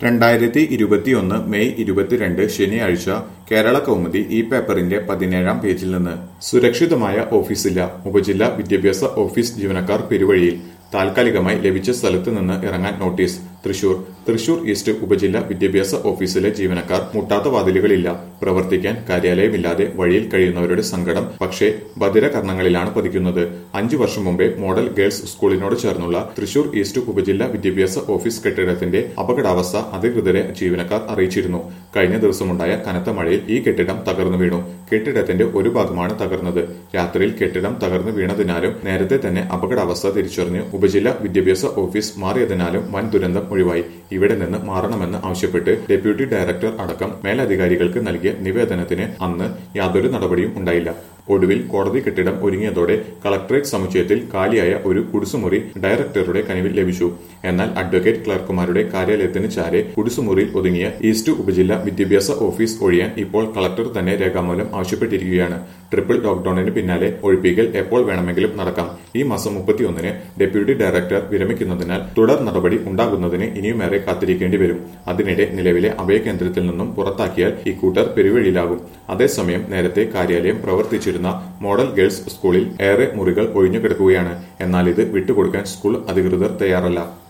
രണ്ടായിരത്തി ഇരുപത്തിയൊന്ന് മെയ് ഇരുപത്തിരണ്ട് ശനിയാഴ്ച കേരള കൗമുദി ഈ പേപ്പറിന്റെ പതിനേഴാം പേജിൽ നിന്ന് സുരക്ഷിതമായ ഓഫീസില്ല ഉപജില്ലാ വിദ്യാഭ്യാസ ഓഫീസ് ജീവനക്കാർ പെരുവഴിയിൽ താൽക്കാലികമായി ലഭിച്ച സ്ഥലത്ത് നിന്ന് ഇറങ്ങാൻ നോട്ടീസ് തൃശൂർ തൃശൂർ ഈസ്റ്റ് ഉപജില്ലാ വിദ്യാഭ്യാസ ഓഫീസിലെ ജീവനക്കാർ മുട്ടാത്ത വാതിലുകളില്ല പ്രവർത്തിക്കാൻ കാര്യാലയമില്ലാതെ വഴിയിൽ കഴിയുന്നവരുടെ സങ്കടം പക്ഷേ ബധിരകർണങ്ങളിലാണ് പതിക്കുന്നത് അഞ്ചു വർഷം മുമ്പേ മോഡൽ ഗേൾസ് സ്കൂളിനോട് ചേർന്നുള്ള തൃശൂർ ഈസ്റ്റ് ഉപജില്ലാ വിദ്യാഭ്യാസ ഓഫീസ് കെട്ടിടത്തിന്റെ അപകടാവസ്ഥ അധികൃതരെ ജീവനക്കാർ അറിയിച്ചിരുന്നു കഴിഞ്ഞ ദിവസമുണ്ടായ കനത്ത മഴയിൽ ഈ കെട്ടിടം തകർന്നു വീണു കെട്ടിടത്തിന്റെ ഒരു ഭാഗമാണ് തകർന്നത് രാത്രിയിൽ കെട്ടിടം തകർന്നു വീണതിനാലും നേരത്തെ തന്നെ അപകടാവസ്ഥ തിരിച്ചറിഞ്ഞ് ഉപജില്ലാ വിദ്യാഭ്യാസ ഓഫീസ് മാറിയതിനാലും വൻ ദുരന്തം ഒഴിവായി ഇവിടെ നിന്ന് മാറണമെന്ന് ആവശ്യപ്പെട്ട് ഡെപ്യൂട്ടി ഡയറക്ടർ അടക്കം മേലധികാരികൾക്ക് നൽകിയ നിവേദനത്തിന് അന്ന് യാതൊരു നടപടിയും ഉണ്ടായില്ല ഒടുവിൽ കോടതി കെട്ടിടം ഒരുങ്ങിയതോടെ കളക്ടറേറ്റ് സമുച്ചയത്തിൽ കാലിയായ ഒരു കുടിസുമുറി ഡയറക്ടറുടെ കനിവിൽ ലഭിച്ചു എന്നാൽ അഡ്വക്കേറ്റ് ക്ലർക്കുമാരുടെ കാര്യാലയത്തിന് ചാരെ കുടിസുമുറിയിൽ ഒതുങ്ങിയ ഈസ്റ്റ് ഉപജില്ലാ വിദ്യാഭ്യാസ ഓഫീസ് ഒഴിയാൻ ഇപ്പോൾ കളക്ടർ തന്നെ രേഖാമൂലം ആവശ്യപ്പെട്ടിരിക്കുകയാണ് ട്രിപ്പിൾ ലോക്ഡൌണിന് പിന്നാലെ ഒഴിപ്പിക്കൽ എപ്പോൾ വേണമെങ്കിലും നടക്കാം ഈ മാസം മുപ്പത്തിയൊന്നിന് ഡെപ്യൂട്ടി ഡയറക്ടർ വിരമിക്കുന്നതിനാൽ തുടർ നടപടി ഉണ്ടാകുന്നതിന് ഇനിയുമേറെ കാത്തിരിക്കേണ്ടി വരും അതിനിടെ നിലവിലെ അഭയകേന്ദ്രത്തിൽ നിന്നും പുറത്താക്കിയാൽ ഇക്കൂട്ടർ പെരുവഴിയിലാകും അതേസമയം നേരത്തെ കാര്യാലയം പ്രവർത്തിച്ചിരുന്ന മോഡൽ ഗേൾസ് സ്കൂളിൽ ഏറെ മുറികൾ ഒഴിഞ്ഞു കിടക്കുകയാണ് എന്നാൽ ഇത് വിട്ടുകൊടുക്കാൻ സ്കൂൾ അധികൃതർ തയ്യാറല്ല